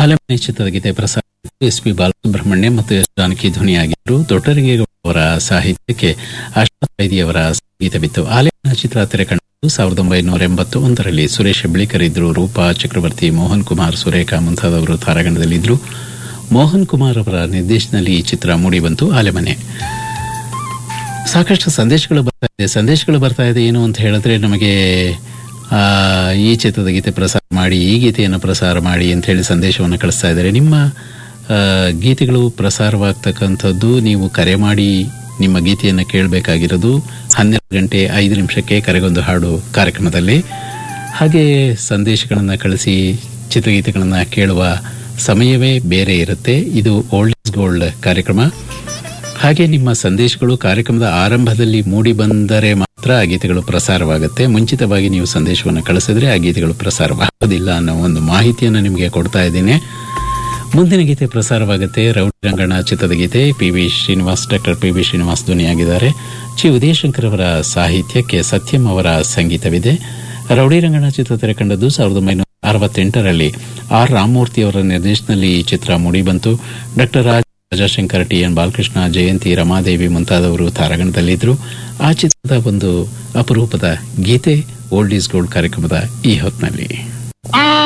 ಆಲಮನೆ ಚಿತ್ರದ ಗೀತೆ ಪ್ರಸಾರ S P Balasubramanya ಮತ್ತು ಎಸ್ ಜಾನಕಿ ಧ್ವನಿಯಾಗಿದ್ದರು ದೊಡ್ಡರಿಗೆ ಅವರ ಸಾಹಿತ್ಯಕ್ಕೆ ಅಷ್ಟವೈದಿಯವರ ಸಂಗೀತವಿತ್ತು ಆಲಮನ ಚಿತ್ರ ತೆರೆಕಂಡು ಸಾವಿರದ ಒಂಬೈನೂರ ಎಂಬತ್ತು ಒಂದರಲ್ಲಿ ಸುರೇಶ್ ಹೆಬ್ಳಿಕರ್ ಇದ್ರು ರೂಪಾ ಚಕ್ರವರ್ತಿ ಮೋಹನ್ ಕುಮಾರ್ ಸುರೇಖಾ ಮುಂತಾದವರು ತಾರಾಗಣದಲ್ಲಿದ್ದರು ಮೋಹನ್ ಕುಮಾರ್ ಅವರ ನಿರ್ದೇಶನದಲ್ಲಿ ಈ ಚಿತ್ರ ಮೂಡಿಬಂತು ಆಲೆಮನೆ ಸಾಕಷ್ಟು ಸಂದೇಶಗಳು ಬರ್ತಾ ಇದೆ ಸಂದೇಶಗಳು ಬರ್ತಾ ಇದೆ ಏನು ಅಂತ ಹೇಳಿದ್ರೆ ನಮಗೆ ಆ, ಈ ಚಿತ್ರದ ಗೀತೆ ಪ್ರಸಾರ ಮಾಡಿ ಈ ಗೀತೆಯನ್ನು ಪ್ರಸಾರ ಮಾಡಿ ಅಂತ ಹೇಳಿ ಸಂದೇಶವನ್ನು ಕಳಿಸ್ತಾ ಇದ್ದಾರೆ ನಿಮ್ಮ ಆ, ಗೀತೆಗಳು ಪ್ರಸಾರವಾಗ್ತಕ್ಕಂಥದ್ದು ನೀವು ಕರೆ ಮಾಡಿ ನಿಮ್ಮ ಗೀತೆಯನ್ನು ಕೇಳಬೇಕಾಗಿರೋದು ಹನ್ನೆರಡು ಗಂಟೆ ಐದು ನಿಮಿಷಕ್ಕೆ ಕರೆಗೊಂದು ಹಾಡು ಕಾರ್ಯಕ್ರಮದಲ್ಲಿ ಹಾಗೆ ಸಂದೇಶಗಳನ್ನು ಕಳಿಸಿ ಚಿತ್ರಗೀತೆಗಳನ್ನು ಕೇಳುವ ಸಮಯವೇ ಬೇರೆ ಇರುತ್ತೆ ಇದು ಓಲ್ಡ್ ಇಸ್ ಗೋಲ್ಡ್ ಕಾರ್ಯಕ್ರಮ ಹಾಗೆ ನಿಮ್ಮ ಸಂದೇಶಗಳು ಕಾರ್ಯಕ್ರಮದ ಆರಂಭದಲ್ಲಿ ಮೂಡಿ ಬಂದರೆ ಮಾತ್ರ ಆ ಗೀತೆಗಳು ಪ್ರಸಾರವಾಗುತ್ತೆ ಮುಂಚಿತವಾಗಿ ನೀವು ಸಂದೇಶವನ್ನು ಕಳಿಸಿದ್ರೆ ಆ ಗೀತೆಗಳು ಪ್ರಸಾರವಾಗೋದಿಲ್ಲ ಅನ್ನೋ ಒಂದು ಮಾಹಿತಿಯನ್ನು ನಿಮಗೆ ಕೊಡ್ತಾ ಇದ್ದೀನಿ ಮುಂದಿನ ಗೀತೆ ಪ್ರಸಾರವಾಗುತ್ತೆ ರೌಡಿ ರಂಗಣ್ಣ ಚಿತ್ರದ ಗೀತೆ P V Srinivas doctor P V Srinivas ಧ್ವನಿಯಾಗಿದ್ದಾರೆ ಚಿ ಉದಯಶಂಕರ್ ಅವರ ಸಾಹಿತ್ಯಕ್ಕೆ ಸತ್ಯಂ ಅವರ ಸಂಗೀತವಿದೆ ರೌಡಿ ರಂಗಣ್ಣ ಚಿತ್ರ ತೆರೆಕಂಡದ್ದು ಸಾವಿರದ ಒಂಬೈನೂರ ಅರವತ್ತೆಂಟರಲ್ಲಿ ಆರ್ ರಾಮಮೂರ್ತಿ ಅವರ ನಿರ್ದೇಶನದಲ್ಲಿ ಈ ಚಿತ್ರ ಮೂಡಿಬಂತು doctor Raj Rajashankar T N Balakrishna Jayanthi Ramadevi ಮುಂತಾದವರು ತಾರಾಗಣದಲ್ಲಿದ್ದರು ಆ ಚಿತ್ರದ ಒಂದು ಅಪರೂಪದ ಗೀತೆ ಓಲ್ಡ್ ಈಸ್ ಗೋಲ್ಡ್ ಕಾರ್ಯಕ್ರಮದ ಈ ಹೊತ್ತಿನಲ್ಲಿ